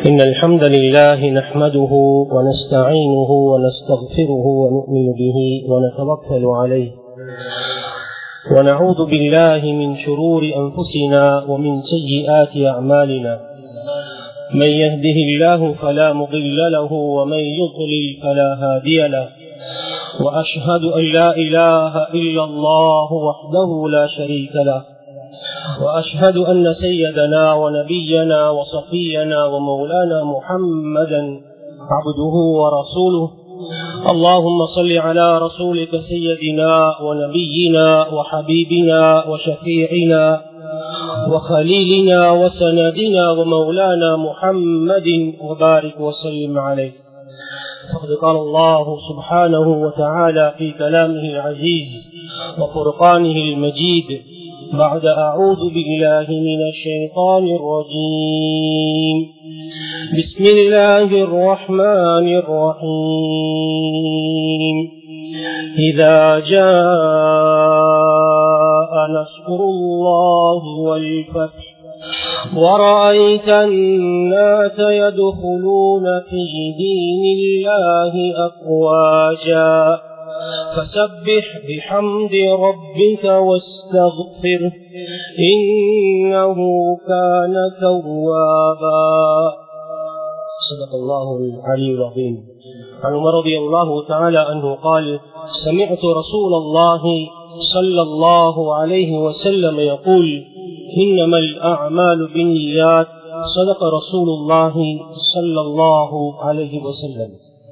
إن الحمد لله نحمده ونستعينه ونستغفره ونؤمن به ونتوكل عليه ونعوذ بالله من شرور أنفسنا ومن سيئات أعمالنا من يهده الله فلا مضل له ومن يضلل فلا هادي له وأشهد أن لا إله إلا الله وحده لا شريك له وأشهد أن سيدنا ونبينا وصفينا ومولانا محمدا عبده ورسوله اللهم صل على رسولك سيدنا ونبينا وحبيبنا وشفيعنا وخليلنا وسندنا ومولانا محمد وبارك وسلم عليه فقد قال الله سبحانه وتعالى في كلامه العزيز وفرقانه المجيد بعد أعوذ بالله من الشيطان الرجيم بسم الله الرحمن الرحيم إذا جاء نصر الله والفتح ورأيت الناس يدخلون في دين الله أفواجا فسبح بحمد ربك واستغفره إنه كان توابا صدق الله العلي العظيم عن عمر رضي الله تعالى عنه قال سمعت رسول الله صلى الله عليه وسلم يقول إنما الأعمال بالنيات صدق رسول الله صلى الله عليه وسلم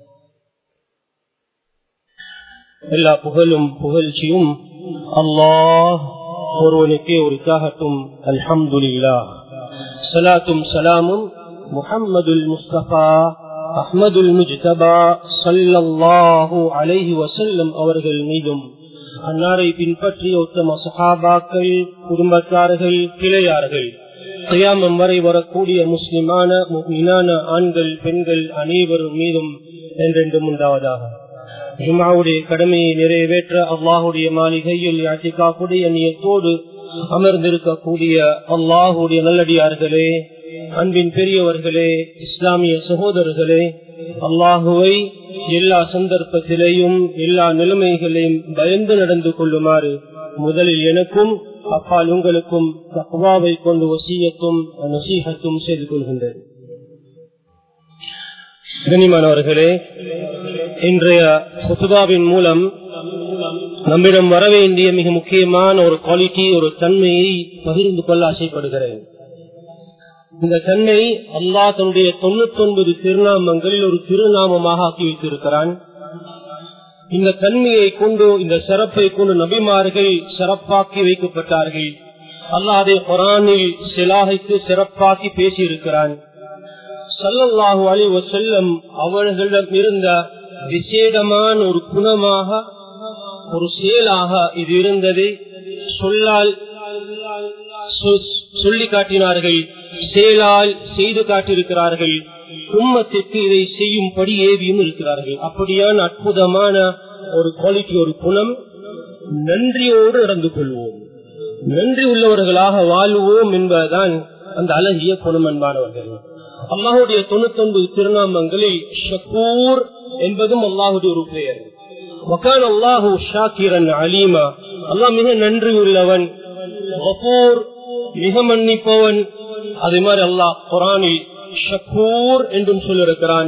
எல்லா புகழும் புகழ்ச்சியும் அல்லாஹ் ஒருவனுக்கே உரித்தாகட்டும் அல்ஹம்துலில்லா சலாத்தும் சலாமும் முஹம்மதுல் முஸ்தபா அஹ்மதுல் முஜ்தபா சல்லல்லாஹு அலைஹி வசல்லம் அவர்கள் மீதும் அன்னாரை பின்பற்றிய உத்தம சஹாபாக்கள் குடும்பத்தார்கள் கிளையார்கள் கயாமம் வரை வரக்கூடிய முஸ்லிமான முக்மினான ஆண்கள் பெண்கள் அனைவரும் மீதும் என்றென்றும் உண்டாவதாக ஜுமாவுடைய கடமையை நிறைவேற்ற அல்லாஹுடைய மாளிகையில் யாத்திகாக்குடைய நியத்தோடு அமர்ந்திருக்கக்கூடிய அல்லாஹுடைய நல்லடியார்களே அன்பின் பெரியவர்களே இஸ்லாமிய சகோதரர்களே அல்லாஹுவை எல்லா சந்தர்ப்பத்திலேயும் எல்லா நிலைமைகளையும் பயந்து நடந்து கொள்ளுமாறு முதலில் எனக்கும் அப்பால் உங்களுக்கும் தக்குவாவை கொண்டு வசியத்தும் நசீகத்தும் செய்து கொள்கின்றேன் கனிமானவர்களே இன்றைய சுத்துபாவின் மூலம் நம்மிடம் வர வேண்டிய மிக முக்கியமான ஒரு குவாலிட்டி ஒரு தன்மையை பகிர்ந்து கொள்ள ஆசைப்படுகிறேன் இந்த தன்மை அல்லா தன்னுடைய தொண்ணூத்தி ஒன்பது திருநாமங்களில் ஒரு திருநாமமாக ஆக்கி வைத்திருக்கிறான் இந்த தன்மையை கொண்டு இந்த சிறப்பை கொண்டு நபிமார்கள் சிறப்பாக்கி வைக்கப்பட்டார்கள் அல்லாதே குரானில் சிலாகைக்கு சிறப்பாக்கி பேசியிருக்கிறான் சல்லல்லாஹு அலி வசல்லம் அவர்களிடம் இருந்த விசேடமான ஒரு குணமாக ஒரு செயலாக இது இருந்தது சொல்லால் சொல்லி காட்டினார்கள் செயலால் செய்து காட்டியிருக்கிறார்கள் உம்மத்திற்கு இதை செய்யும்படி ஏவியும் இருக்கிறார்கள் அப்படியான அற்புதமான ஒரு குவாலிட்டி ஒரு குணம் நன்றியோடு நடந்து கொள்வோம் நன்றி உள்ளவர்களாக வாழ்வோம் என்பதுதான் அந்த அழகிய குணம் அன்பானவர்கள் அல்லாஹுடைய தொண்ணூத்தி ஒன்பது திருநாமங்களில் ஷக்கூர் என்பதும் அல்லாஹுடைய ஒரு பெயர் வக்கான் அல்லாஹூ ஷாக்கிரன் அலீமா அல்லாஹ் மிக நன்றி உள்ளவன் மிக மன்னிப்பவன் அதே மாதிரி அல்லாஹ் குரானில் ஷக்கூர் என்றும் சொல்லிருக்கிறான்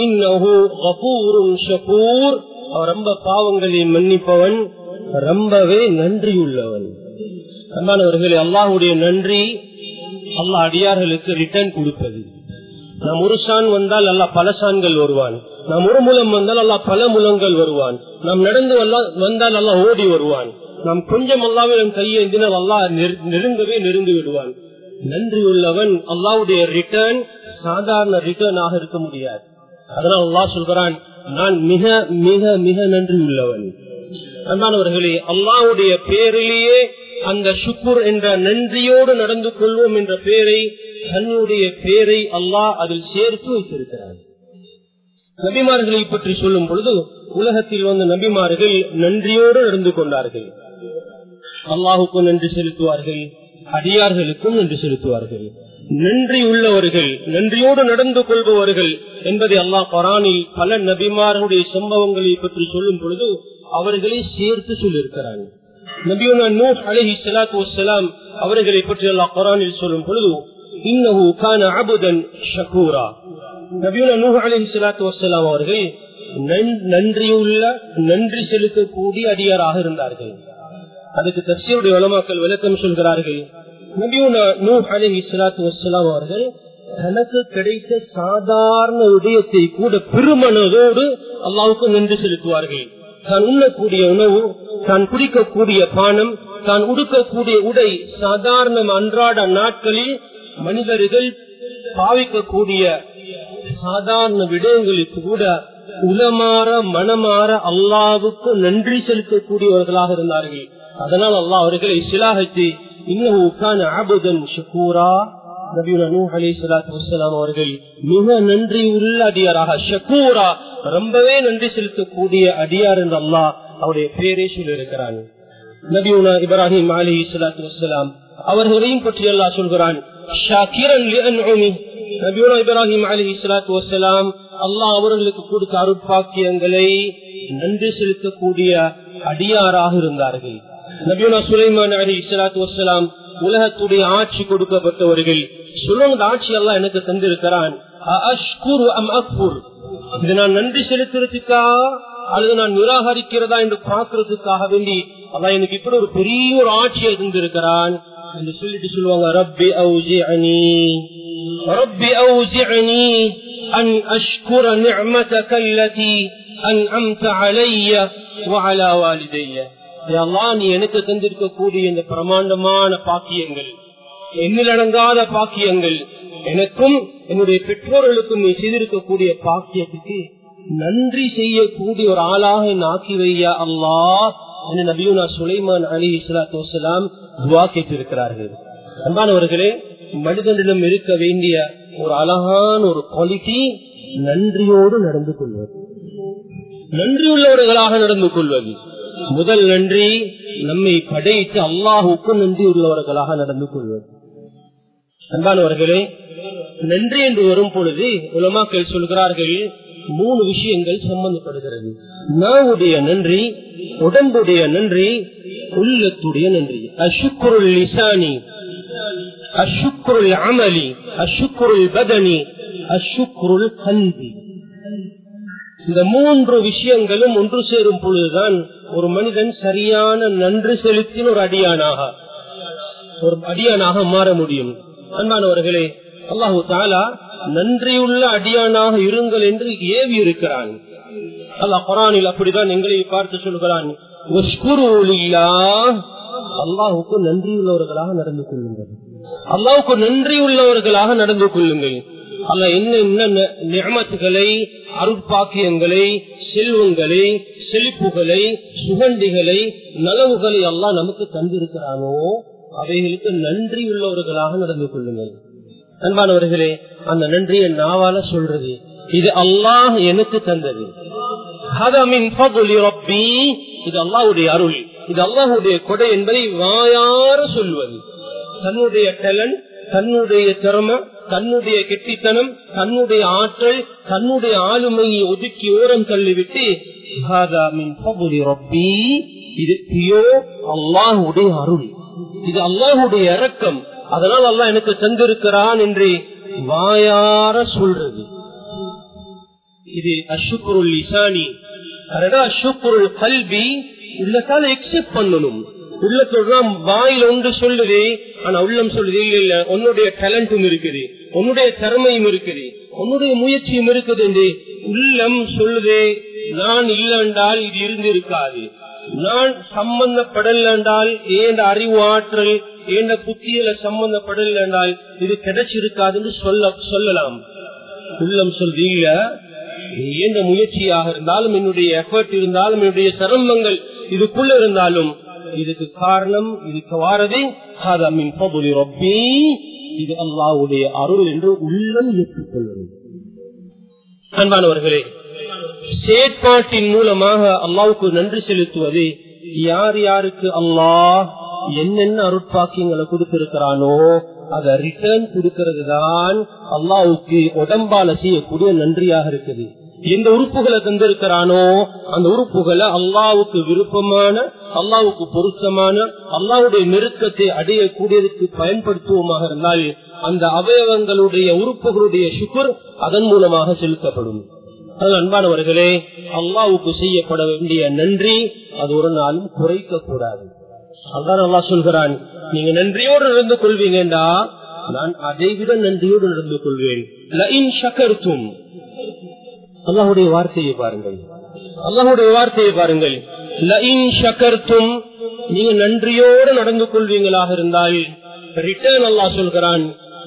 ஷக்கூர் அவர் ரொம்ப பாவங்களை மன்னிப்பவன் ரொம்பவே நன்றி உள்ளவன் அன்பானவர்களே அல்லாஹுடைய நன்றி அல்லாஹ் அடியார்களுக்கு ரிட்டர்ன் கொடுப்பது நாம் ஒரு சான் வந்தால் அல்லா பல சான்கள் வருவான் நாம் ஒரு மூலம் வந்தால் அல்லா பல முலங்கள் வருவான் நாம் நடந்து வந்தால் அல்லா ஓடி வருவான் நாம் கொஞ்சம் அல்லாவே நம் கையேந்தினால் அல்லா நெருங்கவே நெருங்கி விடுவான் நன்றி உள்ளவன் அல்லாவுடைய ரிட்டர்ன் சாதாரண ரிட்டர்ன் ஆக இருக்க முடியாது அதனால் அல்லா சொல்கிறான் நான் மிக மிக மிக நன்றி உள்ளவன் அன்பானவர்களே அல்லாவுடைய பேரிலேயே அந்த சுக்குர் என்ற நன்றியோடு நடந்து கொள்வோம் என்ற பெயரை தன்னுடைய பேரை அல்லாஹ் அதில் சேர்த்து வைத்திருக்கிறார் நபிமார்களை பற்றி சொல்லும் பொழுது உலகத்தில் வந்த நபிமார்கள் நன்றியோடு நடந்து கொண்டார்கள் அல்லாஹுக்கும் நன்றி செலுத்துவார்கள் அடியார்களுக்கும் நன்றி செலுத்துவார்கள் நன்றி உள்ளவர்கள் நன்றியோடு நடந்து கொள்பவர்கள் என்பதை அல்லாஹ் குரானில் பல நபிமார்களுடைய சம்பவங்களை பற்றி சொல்லும் பொழுது அவர்களை சேர்த்து சொல்லியிருக்கிறாங்க நபியுனா நூஹ் அலஹி சலாத்து வசலாம் அவர்களை பற்றி அல்லாஹ் குரானில் சொல்லும் பொழுது இன்னஹு கான அபுதன் ஷகூரா நபியுனா நூஹ் அலஹி சலாத்து வசலாம் அவர்கள் நன்றியுள்ள நன்றி செலுத்தக்கூடிய அடியாராக இருந்தார்கள் அதுக்கு தப்சீருடைய வளமாக்கல் விளக்கம் சொல்கிறார்கள் நபியுனா நூஹ் அலஹி சலாத்து வசலாம் அவர்கள் தனக்கு கிடைத்த சாதாரண விடயத்தை கூட பெருமனதோடு அல்லாவுக்கு நன்றி செலுத்துவார்கள் தான் உண்ணக்கூடிய உணவு தான் குடிக்கக்கூடிய பானம் தான் உடுக்கக்கூடிய உடை சாதாரண அன்றாட நாட்களில் மனிதர்கள் பாவிக்கக்கூடிய சாதாரண விடயங்களுக்கு கூட உளமாற மனமாற அல்லாவுக்கு நன்றி செலுத்தக்கூடியவர்களாக இருந்தார்கள் அதனால் அல்லாஹ் அவர்களை சிலாகத்து இன்னும் ஆபுதன் ஷக்கூரா அவர்கள் மிக நன்றி உள்ள அடியாராக ஷக்கூரா ரொம்பவே நன்றி செலுத்தக்கூடிய அடியார் என்று அல்லாஹ் அவருடைய பேரை சொல்லியிருக்கிறான் நபியுனா இப்ராஹிம் அலி சலாத்து வசலாம் அவர்களையும் பற்றி அல்லாஹ் சொல்கிறான் நபியுனா இப்ராஹிம் அலி சலாத்து வசலாம் அல்லாஹ் அவர்களுக்கு கொடுத்த அருட்பாக்கியங்களை நன்றி செலுத்தக்கூடிய அடியாராக இருந்தார்கள் நபியுனா சுலைமான் அலி சலாத்து வசலாம் உலகத்துடைய ஆட்சி கொடுக்கப்பட்டவர்கள் சொல்லுங்க ஆட்சி எல்லாம் எனக்கு தந்திருக்கிறான் இது நான் நன்றி செலுத்துறதுக்கா அல்லது நான் நிராகரிக்கிறதா என்று பார்க்கறதுக்காக வேண்டி அதான் எனக்கு இப்படி ஒரு பெரிய ஒரு ஆட்சியை தந்திருக்கிறான் என்று சொல்லிட்டு சொல்லுவாங்க ரப்பி அவுஜி அணி ரப்பி அவுஜி அணி அன் அஷ்குர நிஅமதக அல்லதி அன்அம்த அலைய வஅலா வாலிதைய நீ எனக்கு தந்திருக்கக்கூடிய இந்த பிரமாண்டமான பாக்கியங்கள் எண்ணிலடங்காத பாக்கியங்கள் எனக்கும் என்னுடைய பெற்றோர்களுக்கும் நீ செய்திருக்கக்கூடிய பாக்கியத்துக்கு நன்றி செய்யக்கூடிய ஒரு ஆளாக என் ஆக்கி வையா அல்லா என்று நபியுனா சுலைமான் அலி இஸ்லாத்து வசலாம் துவா கேட்டிருக்கிறார்கள் அன்பானவர்களே மனிதனிடம் இருக்க வேண்டிய ஒரு அழகான ஒரு குவாலிட்டி நன்றியோடு நடந்து கொள்வது நன்றியுள்ளவர்களாக நடந்து கொள்வது முதல் நன்றி நம்மை படைத்து அல்லாஹுக்கு நன்றி உள்ளவர்களாக நடந்து கொள்வது அன்பானவர்களே நன்றி என்று வரும் பொழுது உலமாக்கள் சொல்கிறார்கள் மூணு விஷயங்கள் சம்பந்தப்படுகிறது நாவுடைய நன்றி உடம்புடைய நன்றி உள்ளத்துடைய நன்றி அசுக்குருள் லிசானி அசுக்குருள் அமலி அசுக்குருள் பதனி அசுக்குருள் கல்வி இந்த மூன்று விஷயங்களும் ஒன்று சேரும் பொழுதுதான் ஒரு மனிதன் சரியான நன்றி செலுத்தின ஒரு அடியானாக ஒரு அடியானாக மாற முடியும் அன்பானவர்களே அல்லாஹு தாலா நன்றியுள்ள அடியானாக இருங்கள் என்று ஏவி இருக்கிறான் அல்லாஹ் குரானில் அப்படிதான் எங்களை பார்த்து சொல்கிறான் அல்லாஹுக்கு நன்றியுள்ளவர்களாக நடந்து கொள்ளுங்கள் அல்லாவுக்கு நன்றி உள்ளவர்களாக நடந்து கொள்ளுங்கள் அல்ல என்ன என்ன நியமத்துகளை அருட்பாக்கியங்களை செல்வங்களை செழிப்புகளை சுகண்டிகளை நலவுகளை எல்லாம் நமக்கு தந்திருக்கிறானோ அவைகளுக்கு நன்றி உள்ளவர்களாக நடந்து கொள்ளுங்கள் அன்பானவர்களே அந்த நன்றியை நாவால சொல்றது இது அல்லாஹ் எனக்கு தந்தது இது அல்லாஹுடைய அருள் இது அல்லாஹுடைய கொடை என்பதை வாயார சொல்வது தன்னுடைய டேலண்ட் தன்னுடைய திறமை தன்னுடைய கெட்டித்தனம் தன்னுடைய ஆற்றல் தன்னுடைய ஆளுமையை ஒதுக்கி ஓரம் தள்ளிவிட்டு இது பியோ அல்லாஹுடைய அருள் இது அல்லாஹுடைய இறக்கம் அதனால் அல்லாஹ் எனக்கு தந்திருக்கிறான் என்று வாயார சொல்றது இது அஷுக்குருள் இசானி அஷுக்குருள் கல்வி உள்ளத்தால எக்ஸெப்ட் பண்ணணும் உள்ளத்தோட வாயில் ஒன்று சொல்லுது ஆனா உள்ளம் சொல்லுது இல்ல இல்ல உன்னுடைய டேலண்டும் இருக்குது உன்னுடைய திறமையும் இருக்குது உன்னுடைய முயற்சியும் இருக்குது என்று உள்ளம் சொல்லுது நான் இல்லைன்றால் இது இருந்திருக்காது நான் சம்பந்தப்படல என்றால் ஏண்ட அறிவு ஆற்றல் ஏண்ட புத்தியில சம்பந்தப்படல என்றால் இது கிடைச்சிருக்காதுன்னு சொல்ல சொல்லலாம் உள்ளம் சொல்றது இல்ல ஏண்ட முயற்சியாக இருந்தாலும் என்னுடைய எஃபர்ட் இருந்தாலும் என்னுடைய சிரமங்கள் இதுக்குள்ள இருந்தாலும் இதுக்கு காரணம் இதுக்கு வாரது ரொப்பி இது அல்லாவுடைய அருள் என்று உள்ளம் ஏற்றுக்கொள்வது அன்பானவர்களே செயற்பாட்டின் மூலமாக அல்லாவுக்கு நன்றி செலுத்துவது யார் யாருக்கு அல்லாஹ் என்னென்ன அருட்பாக்கியங்களை கொடுத்திருக்கிறானோ அதை ரிட்டர்ன் கொடுக்கிறது தான் அல்லாவுக்கு உடம்பால செய்யக்கூடிய நன்றியாக இருக்குது எந்த உறுப்புகளை தந்திருக்கிறானோ அந்த உறுப்புகளை அல்லாவுக்கு விருப்பமான அல்லாவுக்கு பொருத்தமான அல்லாவுடைய நெருக்கத்தை அடையக்கூடியதற்கு பயன்படுத்துவோமாக இருந்தால் அந்த அவயவங்களுடைய உறுப்புகளுடைய சுக்குர் அதன் மூலமாக செலுத்தப்படும் அது அன்பானவர்களே அல்லாவுக்கு செய்யப்பட வேண்டிய நன்றி அது ஒரு நாளும் குறைக்க கூடாது அதான் அல்லா சொல்கிறான் நீங்க நன்றியோடு நடந்து கொள்வீங்கடா நான் அதை விட நன்றியோடு நடந்து கொள்வேன் அல்லாஹுடைய வார்த்தையை பாருங்கள் அல்லாஹுடைய வார்த்தையை பாருங்கள் நீங்க நன்றியோடு நடந்து கொள்வீங்களாக இருந்தால் ரிட்டர்ன் அல்லாஹ் சொல்கிறான்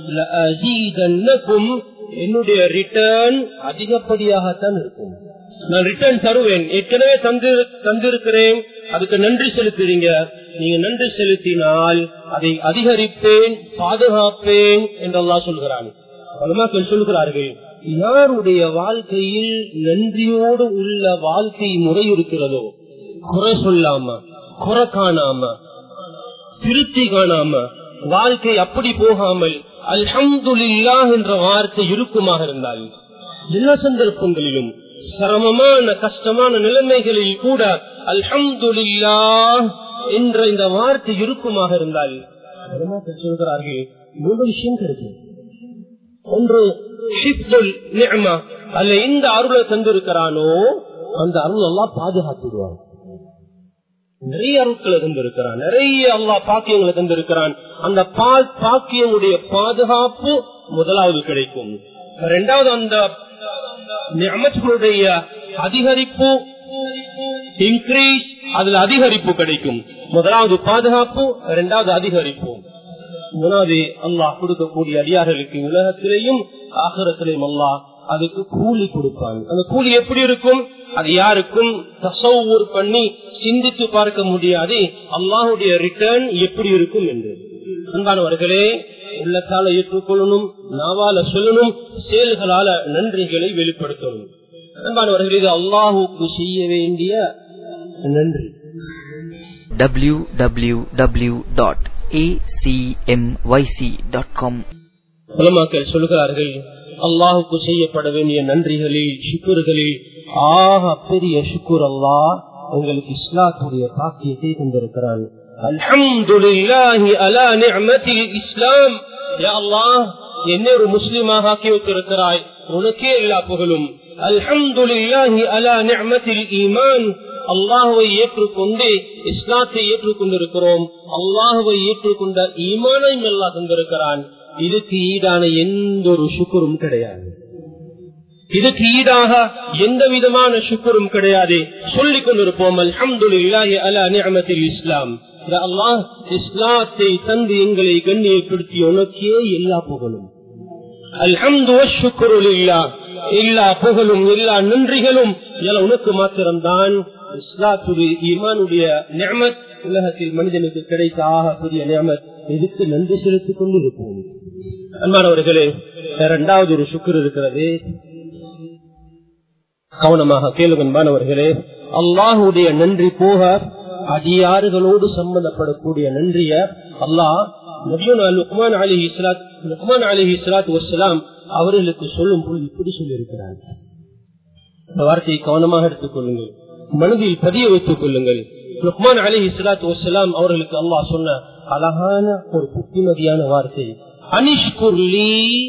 என்னுடைய ரிட்டர்ன் அதிகப்படியாகத்தான் இருக்கும் நான் ரிட்டர்ன் தருவேன் ஏற்கனவே தந்து தந்திருக்கிறேன் அதுக்கு நன்றி செலுத்துறீங்க நீங்க நன்றி செலுத்தினால் அதை அதிகரிப்பேன் பாதுகாப்பேன் என்றெல்லாம் சொல்கிறான் பலமாக்கள் சொல்கிறார்கள் யாருடைய வாழ்க்கையில் நன்றியோடு உள்ள வாழ்க்கை முறை இருக்கிறதோ குறை சொல்லாம குறை காணாம திருப்தி காணாம வாழ்க்கை அப்படி போகாமல் அல்ஹம்துல்லா என்ற வார்த்தை இருக்குமாக இருந்தால் எல்லா சந்தர்ப்பங்களிலும் சிரமமான கஷ்டமான நிலைமைகளில் கூட அல்ஹம்துல்லா என்ற இந்த வார்த்தை இருக்குமாக இருந்தால் சொல்கிறார்கள் மூன்று விஷயம் கிடைக்கும் ஒன்று அல்ல எந்த அருளை தந்திருக்கிறானோ அந்த அருள் எல்லாம் பாதுகாத்துடுவான் நிறைய அருட்களை தந்திருக்கிறான் நிறைய அல்லா பாக்கியங்களை தந்திருக்கிறான் அந்த பாக்கியங்களுடைய பாதுகாப்பு முதலாவது கிடைக்கும் இரண்டாவது அந்த அமைச்சர்களுடைய அதிகரிப்பு இன்க்ரீஸ் அதுல அதிகரிப்பு கிடைக்கும் முதலாவது பாதுகாப்பு இரண்டாவது அதிகரிப்பு மூணாவது அல்லாஹ் கொடுக்கக்கூடிய அடியார்களுக்கு உலகத்திலேயும் ஆகரத்திலேயும் அல்லாஹ் அதுக்கு கூலி கொடுப்பாங்க அந்த கூலி எப்படி இருக்கும் அது யாருக்கும் தசவுர் பண்ணி சிந்தித்து பார்க்க முடியாது அல்லாஹுடைய ரிட்டர்ன் எப்படி இருக்கும் என்று அன்பானவர்களே உள்ளத்தால ஏற்றுக்கொள்ளணும் நாவால சொல்லணும் செயல்களால நன்றிகளை வெளிப்படுத்தணும் அன்பானவர்களே இது அல்லாஹுக்கு செய்ய வேண்டிய நன்றி www.acmyc.com உலமாக்கள் சொல்கிறார்கள் அல்லாஹுக்கு செய்யப்பட வேண்டிய நன்றிகளில் சுக்குர்களில் ஆக பெரிய சுக்குர் அல்லாஹ் உங்களுக்கு இஸ்லாத்துடைய பாக்கியத்தை தந்திருக்கிறான் அல்ஹம்துலில்லாஹி அலா நிஅமத்தில் இஸ்லாம் யா அல்லாஹ் என்னை ஒரு முஸ்லிமாக ஆக்கி வைத்திருக்கிறாய் உனக்கே எல்லா புகழும் அல்ஹம்துலில்லாஹி அலா நிஅமத்தில் ஈமான் அல்லாஹுவை ஏற்றுக்கொண்டு இஸ்லாத்தை ஏற்றுக்கொண்டிருக்கிறோம் அல்லாஹுவை ஏற்றுக்கொண்ட ஈமானையும் எல்லாம் தந்திருக்கிறான் இதுக்கு ஈடான எந்த ஒரு சுக்குரும் கிடையாது இதுக்கு ஈடாக எந்த விதமான சுக்குரும் கிடையாது சொல்லிக் கொண்டிருப்போம் அல்ஹம்துலில்லாஹி அலா நிஅமத்தில் இஸ்லாம் அல்லாஹ் இஸ்லாத்தை தந்து எங்களை கண்ணியப்படுத்தி உனக்கே எல்லா புகழும் அல்ஹம்து வஷ்ஷுக்ருலில்லாஹ் எல்லா புகழும் எல்லா நன்றிகளும் எல்லாம் உனக்கு மாத்திரம்தான் இஸ்லாத்துடைய ஈமானுடைய நியமத் உலகத்தில் மனிதனுக்கு கிடைத்த ஆக பெரிய நியமத் இதுக்கு நன்றி செலுத்திக் கொண்டு இருப்போம் அன்பானவர்களே இரண்டாவது ஒரு சுக்கர் இருக்கிறது கவனமாக கேளுங்க அன்பானவர்களே அல்லாஹுடைய நன்றி போக அடியாறுகளோடு சம்பந்தப்படக்கூடிய நன்றிய அல்லாஹ் லுக்மான் அலி இஸ்லாத் லுக்மான் அலி இஸ்லாத் வசலாம் அவர்களுக்கு சொல்லும் போது இப்படி சொல்லியிருக்கிறார் இந்த வார்த்தையை கவனமாக எடுத்துக் கொள்ளுங்கள் மனதில் பதிய வைத்துக் கொள்ளுங்கள் லுக்மான் அலி இஸ்லாத் வசலாம் அவர்களுக்கு அல்லாஹ் சொன்ன அழகான ஒரு புத்திமதியான வார்த்தை அனிஷ்குர்லி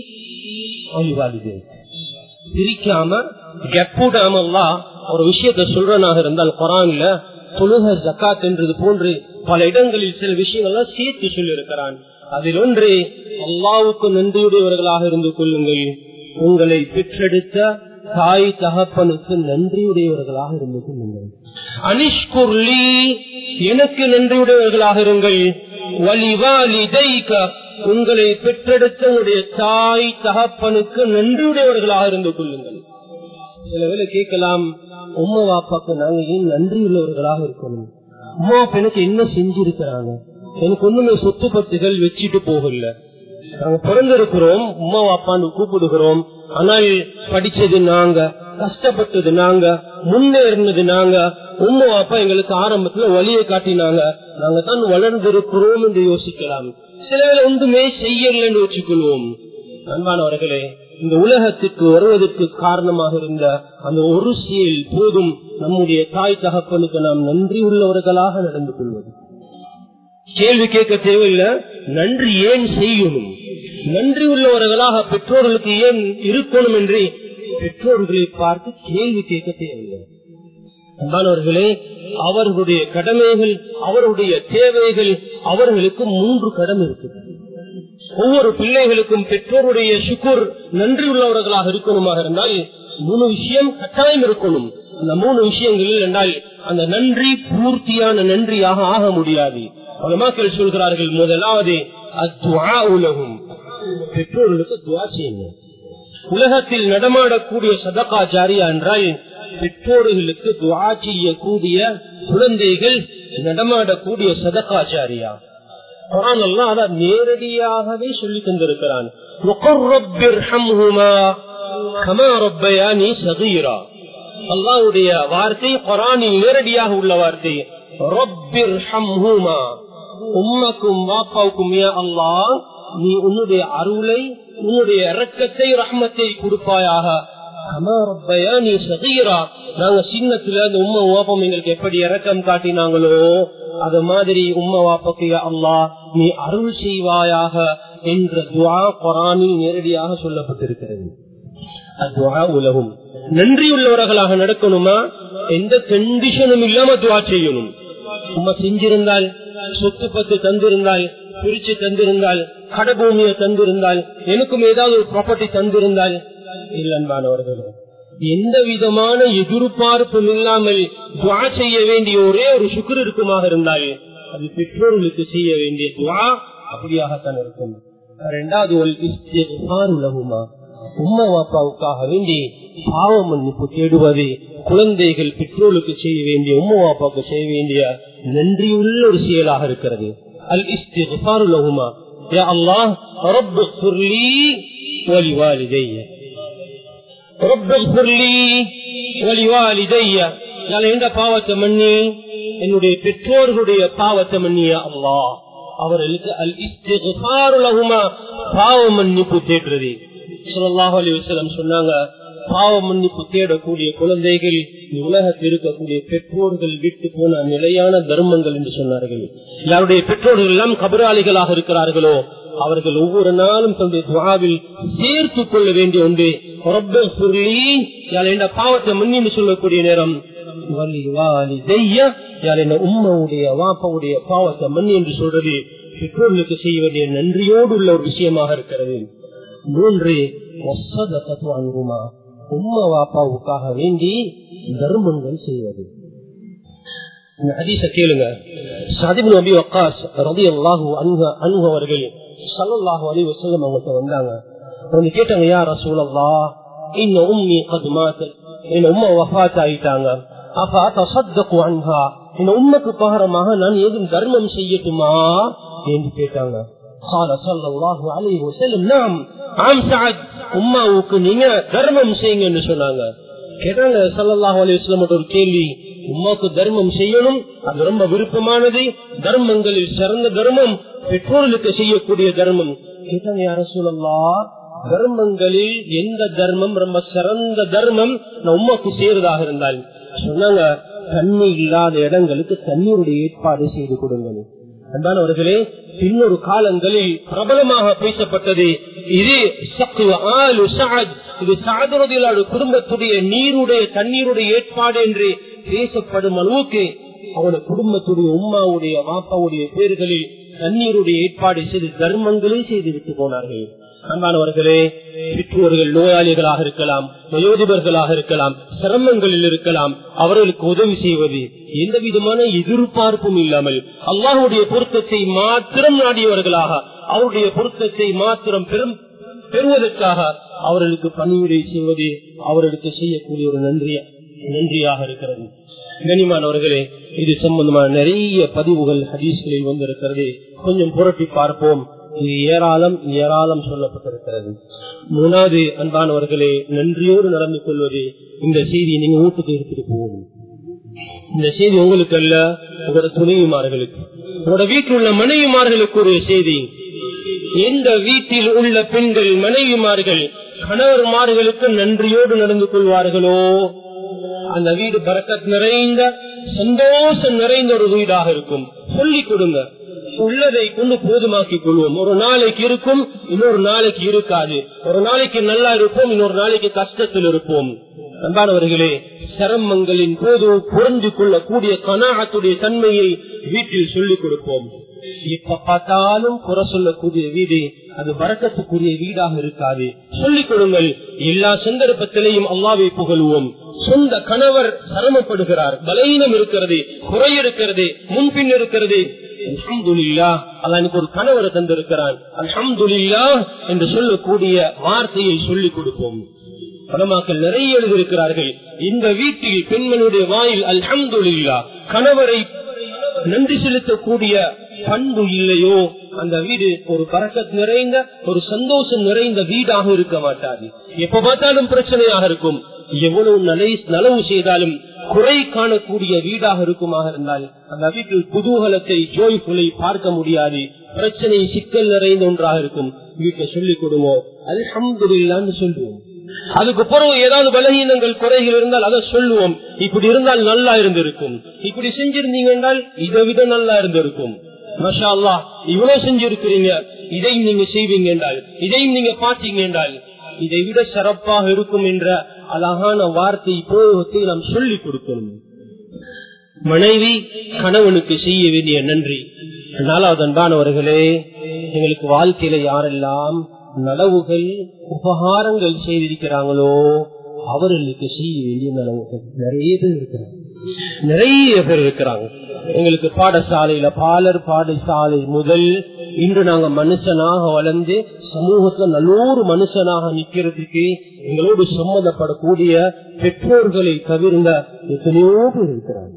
பிரிக்காம கெப்பூடாம ஒரு விஷயத்த சொல்றனாக இருந்தால் குரான்ல தொழுக ஜக்காத் என்றது போன்று பல இடங்களில் சில விஷயங்கள்லாம் சேர்த்து சொல்லியிருக்கிறான் அதில் ஒன்று அல்லாவுக்கு நன்றியுடையவர்களாக இருந்து கொள்ளுங்கள் உங்களை பெற்றெடுத்த தாய் தகப்பனுக்கு நன்றியுடையவர்களாக இருந்து கொள்ளுங்கள் அனிஷ்குர்லி எனக்கு நன்றியுடையவர்களாக இருங்கள் வலிவாலிதைக்க உங்களை பெற்றெடுத்த உங்களுடைய தாய் தகப்பனுக்கு நன்றியுடையவர்களாக இருந்து கொள்ளுங்கள் சில வேலை கேட்கலாம் உம்மா வாப்பாக்கு நாங்க ஏன் நன்றி உள்ளவர்களாக இருக்கணும் அம்மா அப்பா எனக்கு என்ன செஞ்சிருக்கிறாங்க எனக்கு ஒண்ணுமே சொத்து பத்துகள் வச்சுட்டு போகல நாங்க பிறந்திருக்கிறோம் உம்மா வாப்பான்னு கூப்பிடுகிறோம் ஆனால் படிச்சது நாங்க கஷ்டப்பட்டது நாங்க முன்னேறினது நாங்க உம்மா அப்பா எங்களுக்கு ஆரம்பத்துல வழியை காட்டினாங்க நாங்க தான் வளர்ந்திருக்கிறோம் என்று யோசிக்கலாம் சில வேளை ஒன்றுமே செய்யல என்று வச்சுக்கொள்வோம் அன்பானவர்களே இந்த உலகத்திற்கு வருவதற்கு காரணமாக இருந்த அந்த ஒரு செயல் போதும் நம்முடைய தாய் தகப்பனுக்கு நாம் நன்றி உள்ளவர்களாக நடந்து கொள்வது கேள்வி கேட்க தேவையில்லை நன்றி ஏன் செய்யணும் நன்றி உள்ளவர்களாக பெற்றோர்களுக்கு ஏன் இருக்கணும் என்று பெற்றோர்களை பார்த்து கேள்வி கேட்க தேவையில்லை அன்பானவர்களே அவர்களுடைய கடமைகள் அவருடைய தேவைகள் அவர்களுக்கு மூன்று கடமை இருக்குது ஒவ்வொரு பிள்ளைகளுக்கும் பெற்றோருடைய சுக்குர் நன்றி உள்ளவர்களாக இருக்கணுமாக இருந்தால் மூணு விஷயம் கட்டாயம் இருக்கணும் அந்த மூணு விஷயங்களில் என்றால் அந்த நன்றி பூர்த்தியான நன்றியாக ஆக முடியாது மக்கள் சொல்கிறார்கள் முதலாவது அத்வா உலகம் பெற்றோர்களுக்கு துவா செய்யுங்க உலகத்தில் நடமாடக்கூடிய சதகா ஜாரியா என்றால் பெற்றோர்களுக்கு துவா செய்யக்கூடிய குழந்தைகள் நடமாடக்கூடிய சதகா ஜாரியா அதை நேரடியாகவே சொல்லி தந்திருக்கிறான் அல்லாவுடைய வார்த்தை குரானில் நேரடியாக உள்ள வார்த்தை ரப்பிர் ஹம்ஹூமா உம்மக்கும் வாப்பாவுக்கும் ஏ அல்லா நீ உன்னுடைய அருளை உன்னுடைய இறக்கத்தை ரஹ்மத்தை கொடுப்பாயாக நீ சதீரா நாங்க சின்னத்துல அந்த உம்மா வாப்பம் எங்களுக்கு எப்படி இறக்கம் காட்டினாங்களோ அது மாதிரி உம்மா வாப்பக்கு அல்லா நீ அருள் செய்வாயாக என்ற துவா குரானில் நேரடியாக சொல்லப்பட்டிருக்கிறது உலகம் நன்றி உள்ளவர்களாக நடக்கணுமா எந்த கண்டிஷனும் இல்லாம துவா செய்யணும் உமா செஞ்சிருந்தால் சொத்து பத்து தந்திருந்தால் பிரிச்சு தந்திருந்தால் கடபூமியை தந்திருந்தால் எனக்கும் ஏதாவது ஒரு ப்ராப்பர்ட்டி தந்திருந்தால் இல்லன்பானவர்களே எந்த விதமான எதிர்பார்ப்பும் இல்லாமல் துவா செய்ய வேண்டிய ஒரே ஒரு சுக்கர் இருக்குமாக இருந்தால் அது பெற்றோர்களுக்கு செய்ய வேண்டிய துவா அப்படியாகத்தான் இருக்கும் இரண்டாவது உலகுமா உம்மா வாப்பாவுக்காக வேண்டி பாவ மன்னிப்பு தேடுவது குழந்தைகள் பெற்றோருக்கு செய்ய வேண்டிய உம்மா வாப்பாவுக்கு செய்ய வேண்டிய நன்றியுள்ள ஒரு செயலாக இருக்கிறது அல் இஸ்திஃபார் லஹுமா யா அல்லாஹ் ரப் ஃபிர்லி வலிவாலிதைய ரப் ஃபிர்லி வலிவாலிதைய நான் எந்த பாவத்தை மன்னி என்னுடைய பெற்றோர்களுடைய பாவத்தை மன்னிய அல்லாஹ் அவர்களுக்கு அல் இஸ்திஃபார் லஹுமா பாவ மன்னிப்பு தேடுறது ஸல்லல்லாஹு அலைஹி வஸல்லம் சொன்னாங்க பாவ மன்னிப்பு தேடக்கூடிய குழந்தைகள் உலகத்தில் இருக்கக்கூடிய பெற்றோர்கள் விட்டு போன நிலையான தர்மங்கள் என்று சொன்னார்கள் யாருடைய பெற்றோர்கள் எல்லாம் கபராளிகளாக இருக்கிறார்களோ அவர்கள் ஒவ்வொரு நாளும் தன்னுடைய துவாவில் சேர்த்துக் கொள்ள வேண்டிய ஒன்று பாவத்தை மன்னின்னு சொல்லக்கூடிய நேரம் உம்மவுடைய வாப்பாவுடைய பாவத்தை மன்னி என்று சொல்றது பெற்றோர்களுக்கு செய்ய வேண்டிய நன்றியோடு உள்ள ஒரு விஷயமாக இருக்கிறது மூன்று அன்புமா உம்மா வாப்பாவுக்காக வேண்டி தர்மங்கள் செய்வது ஹதீஸ கேளுங்க சதிபு நபி வக்காஸ் ரதி அல்லாஹு அன்பு அவர்கள் சல்லாஹு அலி வசல்லம் அவங்கள்ட்ட வந்தாங்க வந்து கேட்டாங்க யார் ரசூலல்லா இன்ன உம்மி கது மாத்த என் உம்மா வஃத் ஆயிட்டாங்க அப்ப தசத்தக்கு அன்ஹா என் உண்மைக்கு பகரமாக நான் ஏதும் தர்மம் செய்யட்டுமா என்று கேட்டாங்க உம்மாவுக்கு நீங்க தர்மம் செய்யுங்கன்னு சொன்னாங்க கேட்டாங்க சல்லாஹ் அலிஸ்லாம் ஒரு கேள்வி உமாவுக்கு தர்மம் செய்யணும் அது ரொம்ப விருப்பமானது தர்மங்களில் சிறந்த தர்மம் பெற்றோர்களுக்கு செய்யக்கூடிய தர்மம் கேட்டாங்க யார சொல்லலா தர்மங்களில் எந்த தர்மம் ரொம்ப சிறந்த தர்மம் நான் உமாக்கு செய்யறதாக இருந்தால் சொன்னாங்க தண்ணி இல்லாத இடங்களுக்கு தண்ணீருடைய ஏற்பாடு செய்து கொடுங்கள் அன்பானவர்களே பின்னொரு காலங்களில் பிரபலமாக பேசப்பட்டது இது இது சாதரதிலாடு குடும்பத்துடைய நீருடைய தண்ணீருடைய ஏற்பாடு என்று பேசப்படும் அளவுக்கு அவருடைய குடும்பத்துடைய உம்மாவுடைய வாப்பாவுடைய பேர்களில் தண்ணீருடைய ஏற்பாடு செய்து தர்மங்களே செய்து விட்டு போனார்கள் அன்பானவர்களே பெற்றோர்கள் நோயாளிகளாக இருக்கலாம் வயோதிபர்களாக இருக்கலாம் சிரமங்களில் இருக்கலாம் அவர்களுக்கு உதவி செய்வது எந்த விதமான எதிர்பார்ப்பும் இல்லாமல் அல்லாஹுடைய பொருத்தத்தை மாத்திரம் நாடியவர்களாக அவருடைய பொருத்தத்தை மாத்திரம் பெரும் பெறுவதற்காக அவர்களுக்கு பணியுரை செய்வது அவர்களுக்கு செய்யக்கூடிய ஒரு நன்றி நன்றியாக இருக்கிறது கனிமானவர்களே இது சம்பந்தமான நிறைய பதிவுகள் ஹதீஸ்களில் வந்திருக்கிறது கொஞ்சம் புரட்டி பார்ப்போம் இது ஏராளம் ஏராளம் சொல்லப்பட்டிருக்கிறது மூணாவது அன்பானவர்களே நன்றியோடு நடந்து கொள்வது இந்த செய்தியை நீங்க வீட்டுக்கு எடுத்துட்டு போகணும் இந்த செய்தி உங்களுக்கு அல்ல உங்களோட துணைவிமார்களுக்கு உங்களோட வீட்டில் உள்ள மனைவிமார்களுக்கு ஒரு செய்தி எந்த வீட்டில் உள்ள பெண்கள் மனைவிமார்கள் கணவர்மார்களுக்கு நன்றியோடு நடந்து கொள்வார்களோ அந்த வீடு பறக்கத் நிறைந்த சந்தோஷம் நிறைந்த ஒரு வீடாக இருக்கும் சொல்லிக் கொடுங்க உள்ளதை கொண்டு போதுமாக்கிக் கொள்வோம் ஒரு நாளைக்கு இருக்கும் இன்னொரு நாளைக்கு இருக்காது ஒரு நாளைக்கு நல்லா இருப்போம் இன்னொரு நாளைக்கு கஷ்டத்தில் இருப்போம் அன்பானவர்களே சிரமங்களின் போது புரிந்து கொள்ளக்கூடிய கனாகத்துடைய தன்மையை வீட்டில் சொல்லிக் கொடுப்போம் இப்ப பார்த்தாலும் குறை சொல்லக்கூடிய வீடு அது வரக்கத்துக்குரிய வீடாக இருக்காது சொல்லிக் கொடுங்கள் எல்லா சந்தர்ப்பத்திலையும் அல்லாவை புகழ்வோம் சொந்த கணவர் சிரமப்படுகிறார் பலவீனம் இருக்கிறது குறை இருக்கிறது முன்பின் இருக்கிறது அல்ஹம்துலில்லா அல்ல எனக்கு ஒரு கணவரை தந்திருக்கிறான் அல்ஹம்துலில்லா என்று சொல்லக்கூடிய வார்த்தையை சொல்லிக் கொடுப்போம் பணமாக்கள் நிறைய எழுதியிருக்கிறார்கள் இந்த வீட்டில் பெண்மனுடைய வாயில் அல்ஹம்துலில்லா கணவரை நன்றி செலுத்தக்கூடிய பண்பு இல்லையோ அந்த வீடு ஒரு பறக்கத் நிறைந்த ஒரு சந்தோஷம் நிறைந்த வீடாக இருக்க மாட்டாது எப்ப பார்த்தாலும் பிரச்சனையாக இருக்கும் எவ்வளவு நலை நலவு செய்தாலும் குறை காணக்கூடிய வீடாக இருக்குமாக இருந்தால் அந்த வீட்டில் குதூகலத்தை ஜோய்ஃபுலை பார்க்க முடியாது பிரச்சனை சிக்கல் நிறைந்த ஒன்றாக இருக்கும் வீட்டை சொல்லிக் கொடுவோம் அல்ஹம்துலில்லான்னு சொல்லுவோம் அதுக்கு பிறகு ஏதாவது பலகீனங்கள் குறைகள் இருந்தால் அதை சொல்லுவோம் இப்படி இருந்தால் நல்லா இருந்திருக்கும் இப்படி செஞ்சிருந்தீங்க என்றால் இதை விட நல்லா இருந்திருக்கும் மஷா அல்லா இவ்வளவு செஞ்சிருக்கிறீங்க இதையும் நீங்க செய்வீங்க என்றால் இதையும் நீங்க பாத்தீங்க என்றால் இதை விட சிறப்பாக இருக்கும் என்ற அழகான வார்த்தை போகத்தை நாம் சொல்லிக் கொடுக்கணும் மனைவி கணவனுக்கு செய்ய வேண்டிய நன்றி நாலாவது அன்பானவர்களே எங்களுக்கு வாழ்க்கையில யாரெல்லாம் நலவுகள் உபகாரங்கள் செய்திருக்கிறாங்களோ அவர்களுக்கு செய்ய வேண்டிய நலவுகள் நிறைய பேர் இருக்கிறாங்க நிறைய பேர் இருக்கிறாங்க எங்களுக்கு பாடசாலையில பாலர் பாடசாலை முதல் இன்று நாங்க மனுஷனாக வளர்ந்து சமூகத்துல நல்லொரு மனுஷனாக நிக்கிறதுக்கு எங்களோடு சம்மந்தப்படக்கூடிய பெற்றோர்களை தவிர்ந்த எத்தனையோ பேர் இருக்கிறாங்க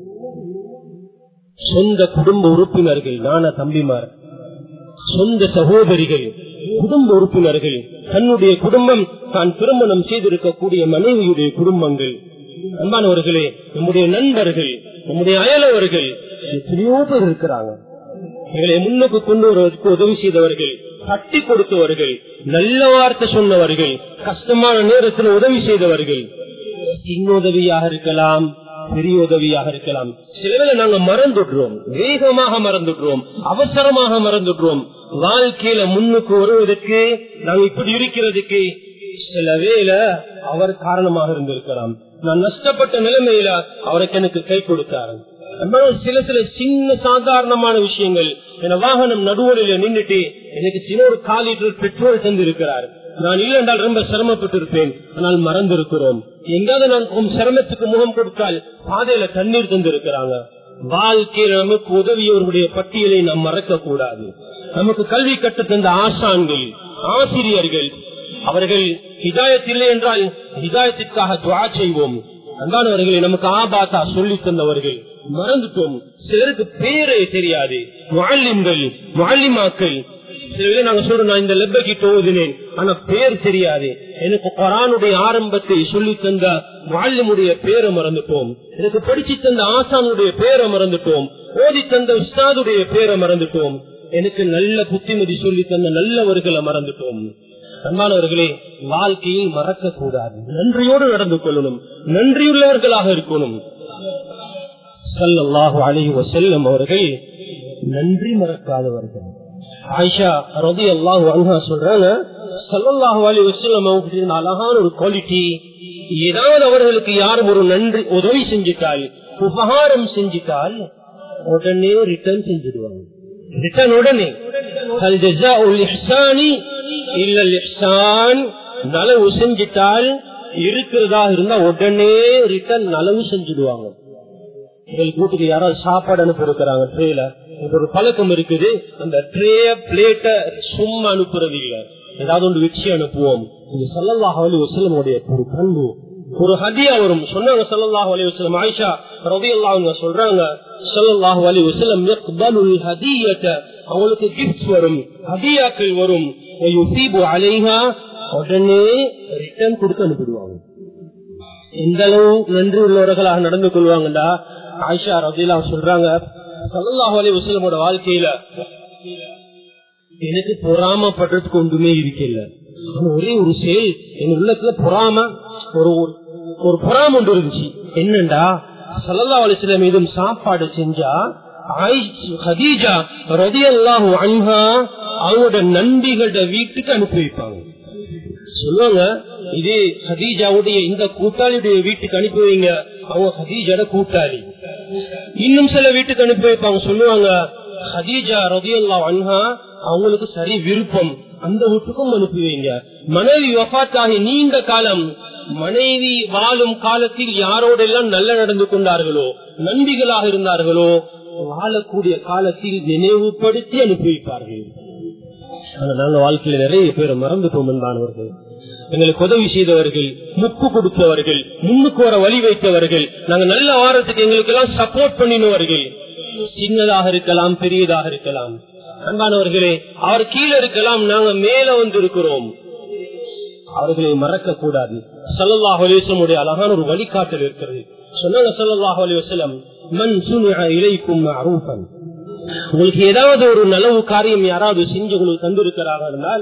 சொந்த குடும்ப உறுப்பினர்கள் நான தம்பிமார் சொந்த சகோதரிகள் குடும்ப உறுப்பினர்கள் தன்னுடைய குடும்பம் தான் திருமணம் செய்திருக்கக்கூடிய மனைவியுடைய குடும்பங்கள் அன்பானவர்களே நம்முடைய நண்பர்கள் நம்முடைய அயலவர்கள் எத்தனையோ பேர் இருக்கிறாங்க எங்களை முன்னுக்கு கொண்டு வருவதற்கு உதவி செய்தவர்கள் கட்டி கொடுத்தவர்கள் நல்ல வார்த்தை சொன்னவர்கள் கஷ்டமான நேரத்தில் உதவி செய்தவர்கள் சின்ன உதவியாக இருக்கலாம் பெரிய உதவியாக இருக்கலாம் சில வேளை நாங்க மறந்துடுறோம் வேகமாக மறந்துடுறோம் அவசரமாக மறந்துடுறோம் வாழ்க்கையில முன்னுக்கு வருவதற்கு நாங்க இப்படி இருக்கிறதுக்கு சில வேளை அவர் காரணமாக இருந்திருக்கலாம் நான் நஷ்டப்பட்ட நிலைமையில அவருக்கு எனக்கு கை கொடுத்தாரு சில சில சின்ன சாதாரணமான விஷயங்கள் என வாகனம் நடுவரில் நின்றுட்டு எனக்கு சின்ன ஒரு கால் லிட்டர் பெட்ரோல் தந்து இருக்கிறார் நான் இல்லை என்றால் ரொம்ப சிரமப்பட்டு இருப்பேன் ஆனால் மறந்திருக்கிறோம் எங்காவது நான் சிரமத்துக்கு முகம் கொடுத்தால் பாதையில தண்ணீர் தந்து இருக்கிறாங்க வாழ்க்கையில் நமக்கு உதவியவர்களுடைய பட்டியலை நாம் மறக்க கூடாது நமக்கு கல்வி கட்ட தந்த ஆசான்கள் ஆசிரியர்கள் அவர்கள் ஹிதாயத் இல்லை என்றால் ஹிதாயத்திற்காக துவா செய்வோம் அன்பானவர்களை நமக்கு ஆபாத்தா சொல்லி தந்தவர்கள் மறந்துட்டோம் சிலருக்கு பேரே தெரியாது மாலிம்கள் மாலிமாக்கள் சில நாங்க சொல்றோம் நான் இந்த லெப்பகிட்ட ஓதினேன் ஆனா பேர் தெரியாது எனக்கு குரானுடைய ஆரம்பத்தை சொல்லி தந்த மாலிமுடைய பேரை மறந்துட்டோம் எனக்கு படிச்சு தந்த ஆசானுடைய பேரை மறந்துட்டோம் ஓதி தந்த உஸ்தாதுடைய பேரை மறந்துட்டோம் எனக்கு நல்ல புத்திமதி சொல்லி தந்த நல்லவர்களை மறந்துட்டோம் அன்பானவர்களே வாழ்க்கையில் மறக்க கூடாது நன்றியோடு நடந்து கொள்ளணும் நன்றியுள்ளவர்களாக இருக்கணும் சல்லாஹு அலஹி வசல்லம் அவர்கள் நன்றி மறக்காதவர்கள் ஆயிஷா ரதி அல்லாஹு அன்ஹா சொல்றாங்க சல்லாஹு அலி வசல்லம் அவங்க அழகான ஒரு குவாலிட்டி ஏதாவது அவர்களுக்கு யாரும் ஒரு நன்றி உதவி செஞ்சிட்டால் உபகாரம் செஞ்சிட்டால் உடனே ரிட்டர்ன் செஞ்சிடுவாங்க ரிட்டர்ன் உடனே நலவு செஞ்சிட்டால் இருக்கிறதா இருந்தா உடனே ரிட்டர்ன் நலவு செஞ்சிடுவாங்க எங்கள் வீட்டுக்கு யாராவது சாப்பாடு அனுப்பி இருக்கிறாங்க ட்ரேல ஒரு பழக்கம் இருக்குது அந்த ட்ரேய பிளேட்ட சும்மா அனுப்புறது இல்ல ஏதாவது ஒன்று வச்சு அனுப்புவோம் இது சல்லல்லாஹ் அலி வசலமுடைய ஒரு பண்பு ஒரு ஹதியா வரும் சொன்னாங்க சல்லல்லாஹு அலி வசலம் ஆயிஷா ரவி அல்லாஹ் சொல்றாங்க சல்லல்லாஹு அலி வசலம் ஹதியத்தை அவங்களுக்கு கிஃப்ட் வரும் ஹதியாக்கள் வரும் அலைஹா உடனே ரிட்டர்ன் கொடுத்து அனுப்பிடுவாங்க எந்த அளவு நன்றி உள்ளவர்களாக நடந்து கொள்வாங்கடா ஆயிஷா ரபிலா சொல்றாங்க சல்லாஹ் அலி வசலமோட வாழ்க்கையில எனக்கு பொறாமப்படுறதுக்கு ஒன்றுமே இருக்கல ஒரே ஒரு செயல் என் உள்ளத்துல பொறாம ஒரு ஒரு பொறாம ஒன்று இருந்துச்சு என்னண்டா சல்லா அலிஸ்ல மீதும் சாப்பாடு செஞ்சா ஹதீஜா ரதி அல்லாஹு அன்ஹா அவங்களோட நண்டிகளோட வீட்டுக்கு அனுப்பி வைப்பாங்க சொல்லுவாங்க இது ஹதீஜாவுடைய இந்த கூட்டாளியுடைய வீட்டுக்கு அனுப்பி வைங்க அவங்க ஹதீஜாட கூட்டாளி இன்னும் சில வீட்டுக்கு அனுப்பி வைப்பாங்க சொல்லுவாங்க ஹதீஜா ரதியல்லா அன்ஹா அவங்களுக்கு சரி விருப்பம் அந்த வீட்டுக்கும் அனுப்பி வைங்க மனைவி வஃத்தாகி நீண்ட காலம் மனைவி வாழும் காலத்தில் யாரோடெல்லாம் நல்ல நடந்து கொண்டார்களோ நம்பிகளாக இருந்தார்களோ வாழக்கூடிய காலத்தில் நினைவுபடுத்தி அனுப்பி வைப்பார்கள் நாங்க வாழ்க்கையில நிறைய பேரை மறந்துட்டோம் என்பானவர்கள் எங்களுக்கு உதவி செய்தவர்கள் முப்பு கொடுத்தவர்கள் முன்னுக்கு வர வழி வைத்தவர்கள் நாங்க நல்ல வாரத்துக்கு எங்களுக்கு எல்லாம் சப்போர்ட் பண்ணினவர்கள் சின்னதாக இருக்கலாம் பெரியதாக இருக்கலாம் அன்பானவர்களே அவர் கீழே இருக்கலாம் நாங்க மேல வந்து இருக்கிறோம் அவர்களை மறக்க கூடாது சல்லாஹ் அலிவசமுடைய அழகான ஒரு வழிகாட்டல் இருக்கிறது சொன்னாங்க சல்லாஹ் அலிவசலம் மண் சுனியா இலைக்கும் அரூபன் உங்களுக்கு ஏதாவது ஒரு நலவு காரியம் யாராவது செஞ்சு உங்களுக்கு தந்திருக்கிறார்கள் என்றால்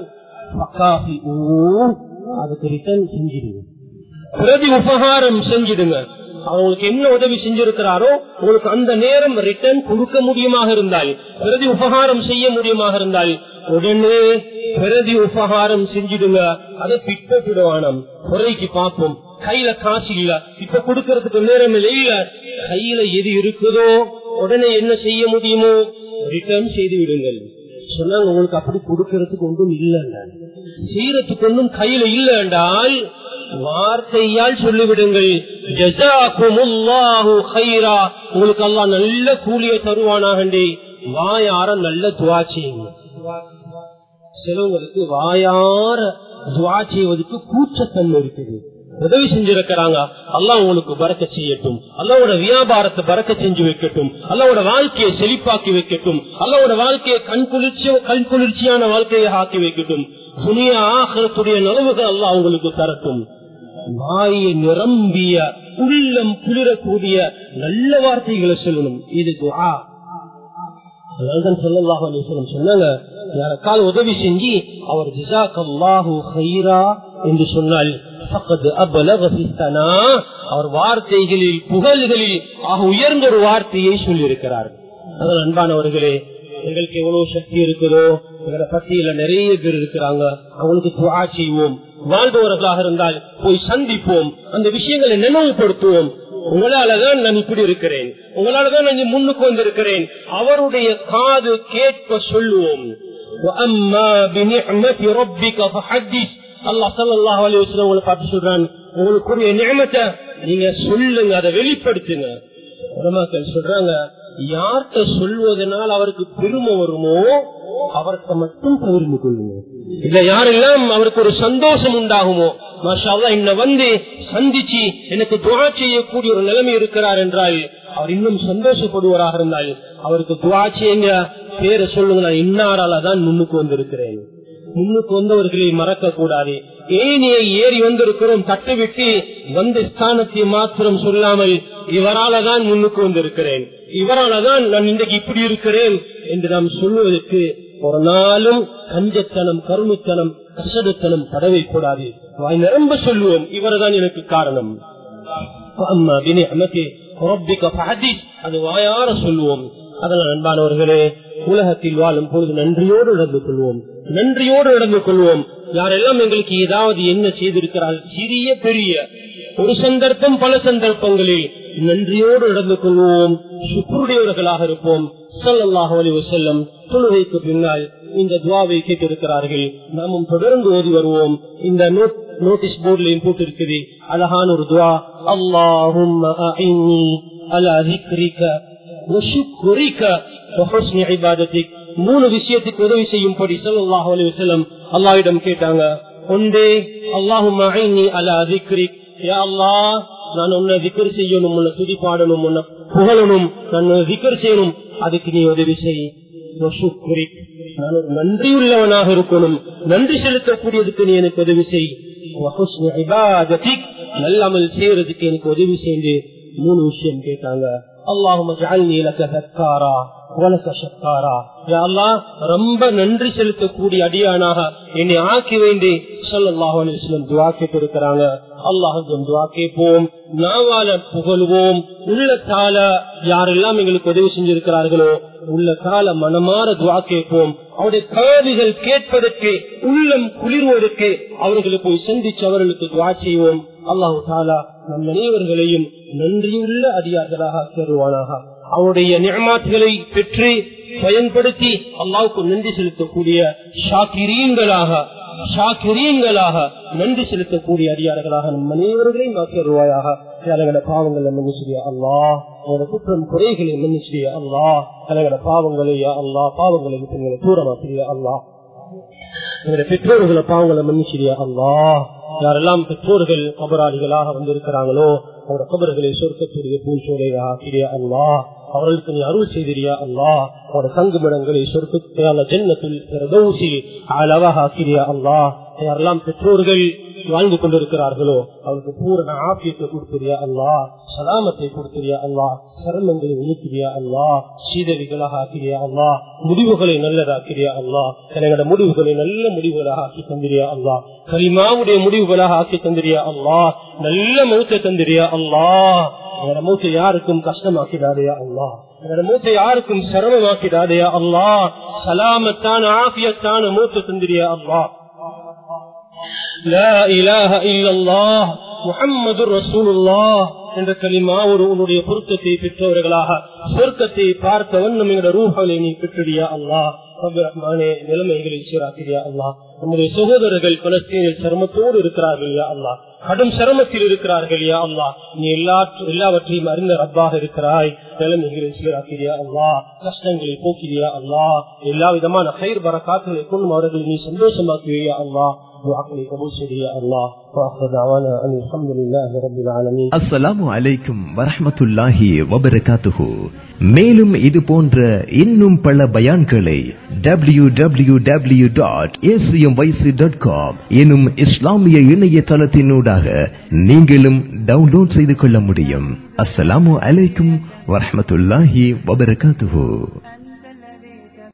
அதுக்கு ரிட்டர்ன் செஞ்சிடுங்க பிரதி உபகாரம் செஞ்சிடுங்க அவங்களுக்கு என்ன உதவி செஞ்சிருக்கிறாரோ உங்களுக்கு அந்த நேரம் ரிட்டர்ன் கொடுக்க முடியுமாக இருந்தால் பிரதி உபகாரம் செய்ய முடியுமாக இருந்தால் உடனே பிரதி உபகாரம் செஞ்சிடுங்க அதை பிற்பட்டுடுவானம் குறைக்கு பார்ப்போம் கையில காசு இல்ல இப்ப கொடுக்கறதுக்கு நேரம் இல்ல கையில எது இருக்குதோ உடனே என்ன செய்ய முடியுமோ ரிட்டர்ன் செய்து விடுங்கள் சொன்னாங்க உங்களுக்கு அப்படி கொடுக்கறதுக்கு ஒன்றும் இல்லைங்க செய்யறதுக்கு ஒன்றும் கையில இல்ல என்றால் வார்த்தையால் சொல்லிவிடுங்கள் உங்களுக்கு எல்லாம் நல்ல கூலியை தருவானாகண்டே வாயார நல்ல துவா செய்யுங்க சிலவங்களுக்கு வாயார துவா செய்வதற்கு கூச்சத்தன்மை இருக்குது உதவி செஞ்சிருக்கிறாங்க அல்லா உங்களுக்கு பறக்க செய்யட்டும் அல்லாவோட வியாபாரத்தை பறக்க செஞ்சு வைக்கட்டும் அல்லாவோட வாழ்க்கையை செழிப்பாக்கி வைக்கட்டும் அல்லாவோட வாழ்க்கையை கண் குளிர்ச்சி கண் குளிர்ச்சியான வாழ்க்கையை ஆக்கி வைக்கட்டும் புனிய ஆகத்துடைய நலவுகள் அல்லா உங்களுக்கு தரட்டும் வாயை நிரம்பிய உள்ளம் குளிரக்கூடிய நல்ல வார்த்தைகளை சொல்லணும் இது துவா அதனால்தான் சொல்லலாக சொன்னாங்க யாருக்கால் உதவி செஞ்சு அவர் ஜிசாக்கல்லாஹு ஹைரா என்று சொன்னால் அவர் வார்த்தைகளில் புகழ்களில் ஆக உயர்ந்த ஒரு வார்த்தையை சொல்லியிருக்கிறார் அதனால் அன்பானவர்களே எங்களுக்கு எவ்வளவு சக்தி இருக்குதோ எங்களை பட்டியல நிறைய பேர் இருக்கிறாங்க அவங்களுக்கு துவா செய்வோம் வாழ்பவர்களாக இருந்தால் போய் சந்திப்போம் அந்த விஷயங்களை நினைவுபடுத்துவோம் உங்களாலதான் நான் இப்படி இருக்கிறேன் உங்களாலதான் நான் முன்னுக்கு வந்திருக்கிறேன் அவருடைய காது கேட்க சொல்லுவோம் பார்த்து சொல்றான் உங்களுக்குரிய நியமத்தை நீங்க சொல்லுங்க அதை வெளிப்படுத்துங்க உலமாக்கள் சொல்றாங்க யார்கிட்ட சொல்வதனால் அவருக்கு பெருமை வருமோ அவர்கிட்ட மட்டும் பகிர்ந்து கொள்ளுங்க இல்ல யாரெல்லாம் அவருக்கு ஒரு சந்தோஷம் உண்டாகுமோ மாஷாவா என்ன வந்து சந்திச்சு எனக்கு துவா செய்யக்கூடிய ஒரு நிலைமை இருக்கிறார் என்றால் அவர் இன்னும் சந்தோஷப்படுவராக இருந்தால் அவருக்கு துவா செய்யுங்க பேரை சொல்லுங்க நான் இன்னாரால தான் முன்னுக்கு வந்திருக்கிறேன் முன்னுக்கு வந்தவர்களை மறக்க கூடாது ஏனியை ஏறி வந்திருக்கிறோம் தட்டு விட்டு வந்த ஸ்தானத்தை மாத்திரம் சொல்லாமல் இவரால தான் முன்னுக்கு வந்திருக்கிறேன் இவரால தான் நான் இன்றைக்கு இப்படி இருக்கிறேன் என்று நாம் சொல்வதற்கு ஒரு நாளும் கஞ்சத்தனம் கருமித்தனம் கசடுத்தனம் படவை கூடாது வாய் நிரம்ப சொல்லுவோம் இவர்தான் எனக்கு காரணம் அது வாயார சொல்லுவோம் அதனால் அன்பானவர்களே உலகத்தில் வாழும் பொழுது நன்றியோடு நடந்து கொள்வோம் நன்றியோடு நடந்து கொள்வோம் யாரெல்லாம் எங்களுக்கு ஏதாவது என்ன செய்திருக்கிறார் சிறிய பெரிய ஒரு சந்தர்ப்பம் பல சந்தர்ப்பங்களில் நன்றியோடு நடந்து கொள்வோம் சுக்குருடையவர்களாக இருப்போம் சொல்லல்லாக வலிவு செல்லம் தொழுகைக்கு பின்னால் இந்த துவாவை கேட்டிருக்கிறார்கள் நாமும் தொடர்ந்து ஓதி வருவோம் இந்த நோட்டீஸ் போர்டிலையும் போட்டிருக்குது அழகான ஒரு துவா அல்லாஹும் மூணு விஷயத்துக்கு உதவி செய்யும்படி சொல்லாஹ் அலி வசல்லம் அல்லாவிடம் கேட்டாங்க ஒன்றே அல்லாஹும் அலா அதிக்ரிக் நான் உன்னை திக்கர் செய்யணும் உன்னை துதி பாடணும் உன்னை புகழணும் நான் திக்கர் செய்யணும் அதுக்கு நீ உதவி செய் நான் ஒரு நன்றியுள்ளவனாக இருக்கணும் நன்றி செலுத்தக்கூடியதுக்கு நீ எனக்கு உதவி செய் நல்லாமல் செய்யறதுக்கு எனக்கு உதவி செய்து மூணு விஷயம் கேட்டாங்க அல்லாஹும் லக்கா உலக சக்காரா யாரெல்லாம் ரொம்ப நன்றி செலுத்தக்கூடிய அடியானாக என்னை ஆக்கி வேண்டி சொல்லல்லாஹு அலிஸ்லம் துவா கேட்டிருக்கிறாங்க அல்லாஹும் துவா கேட்போம் நாவால புகழ்வோம் உள்ளத்தால யாரெல்லாம் எங்களுக்கு உதவி செஞ்சிருக்கிறார்களோ உள்ளத்தால மனமாற துவா கேட்போம் அவருடைய காதுகள் கேட்பதற்கு உள்ளம் குளிர்வதற்கு அவர்களை போய் சந்திச்சு அவர்களுக்கு துவா செய்வோம் அல்லாஹு தாலா நம் அனைவர்களையும் நன்றியுள்ள அடியார்களாக கருவானாக அவருடைய நியமாத்துகளை பெற்று பயன்படுத்தி அல்லாவுக்கு நன்றி செலுத்தக்கூடிய ஷாக்கிரீன்களாக ஷாக்கிரீன்களாக நன்றி செலுத்தக்கூடிய அடியார்களாக நம் அனைவர்களையும் ஆக்கியருவாயாக எங்களோட பாவங்களை மன்னிச்சிரியா அல்லா எங்களோட குற்றம் குறைகளை மன்னிச்சிரியா அல்லா எங்களோட பாவங்களை அல்லா பாவங்களை விட்டு எங்களை தூரமாக்கிறியா அல்லா எங்களுடைய பெற்றோர்களை பாவங்களை மன்னிச்சிரியா அல்லா யாரெல்லாம் பெற்றோர்கள் கபராளிகளாக வந்திருக்கிறாங்களோ அவரோட கபர்களை சொர்க்கத்துடைய பூஞ்சோலையாக ஆக்கிறியா அல்லா அவர்களுக்கு நீ அருள் செய்திரியா அல்லா அவரோட தங்குமிடங்களை சொர்க்கத்தால ஜென்னத்தில் பிரதோசில் அளவாக ஆக்கிறியா அல்லா யாரெல்லாம் பெற்றோர்கள் வாழ்ந்து கொண்டிருக்கிறார்களோ அவருக்கு பூரண ஆபியத்தை கொடுத்திரியா அல்லா சலாமத்தை கொடுத்திரியா அல்லா சிரமங்களை நீக்கிறியா அல்லா சீதவிகளாக ஆக்கிறியா அல்லா முடிவுகளை நல்லதாக்கிறியா அல்லா எங்களோட முடிவுகளை நல்ல முடிவுகளாக ஆக்கி தந்திரியா அல்லா கரிமாவுடைய முடிவுகளாக ஆக்கி தந்திரியா அல்லா நல்ல மௌத்தை தந்திரியா அல்லா எங்களோட மூச்சை யாருக்கும் கஷ்டமாக்கிடாதையா அல்லா எங்களோட மூச்சை யாருக்கும் சிரமமாக்கிடாதையா அல்லா சலாமத்தான ஆபியத்தான மூச்சை தந்திரியா அல்லா لا إله إلا الله محمد رسول الله என்ற களிமா ஒரு உன்னுடைய பொருத்தத்தை பெற்றவர்களாக சொர்க்கத்தை பார்த்த வண்ணம் எங்களோட ரூஹலை நீ பெற்றுடியா அல்லா ரஹ்மானே நிலைமைகளை சீராக்கிறியா அல்லா நம்முடைய சகோதரர்கள் பலஸ்தீனில் சிரமத்தோடு இருக்கிறார்கள் யா அல்லா கடும் சிரமத்தில் இருக்கிறார்கள் யா அல்லா நீ எல்லா எல்லாவற்றையும் அறிந்த ரப்பாக இருக்கிறாய் நிலைமைகளை சீராக்கிறியா அல்லா கஷ்டங்களை போக்கிறியா அல்லா எல்லா விதமான கயிர் வர காத்துகளை கொண்டும் அவர்களை நீ சந்தோஷமாக்குவியா அல்லா அஸ்ஸலாமு அலைக்கும் வரஹமத்துல்லாஹி வபரகாத்துஹு மேலும் இது போன்ற இன்னும் பல பயான்களை W W W dot dot com எனும் இஸ்லாமிய இணையதளத்தினூடாக நீங்களும் டவுன்லோட் செய்து கொள்ள முடியும் அஸ்ஸலாமு அலைக்கும் வரஹமத்துல்லாஹி வபரகாத்துஹு